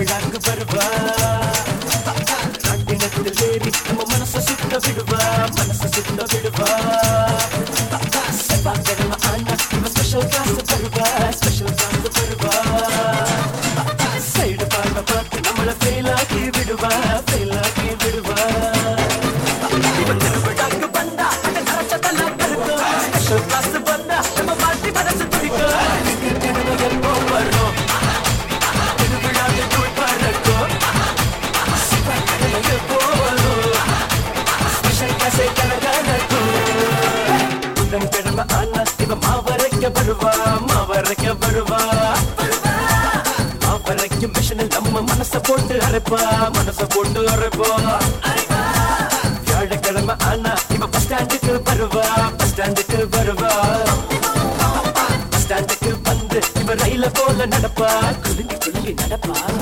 திருவிழாக்கு வருவா ராட்டினத்தில் ஏறி நம்ம மனச சுத்த விடுவா மனச சுத்த விடுவா செவ்வாய்க்கிழமை ஆனா இவ ஸ்பெஷல் கிளாஸ் தருவா ஸ்பெஷல் கிளாஸ் தருவா சைடு பார்வை பார்த்து நம்மள ஃபெயில் ஆக்கி விடுவா ஃபெயில் ஆக்கி விடுவா இவ திருவிழாக்கு வந்தா அங்க நரச்சதெல்லாம் கருக்கும் ஸ்பெஷல் கிளாஸ் வந்தா நம்ம பாட்டி மனசு துடிக்கும் திருவிழா எப்போ வரும் திருவிழாவில் போய் பறக்கும் செவ்வாய்க்கிழமை எப்போ வரும் ஸ்பெஷல் கிளாஸே கலகலக்கும் புதன்கிழமை ஆனா இவ மாவரைக்க வருவா மாவரைக்க வருவா மாவரைக்கும் மிஷினில் நம்ம மனச போட்டு அரைப்பா மனச போட்டு அரைப்பா வியாழக்கிழமை ஆனா இவ பஸ் ஸ்டாண்டுக்கு வருவா பஸ் ஸ்டாண்டுக்கு வருவா பஸ் ஸ்டாண்டுக்கு வந்து இவ ரயில போல நடப்பா குலுங்கி குலுங்கி நடப்பா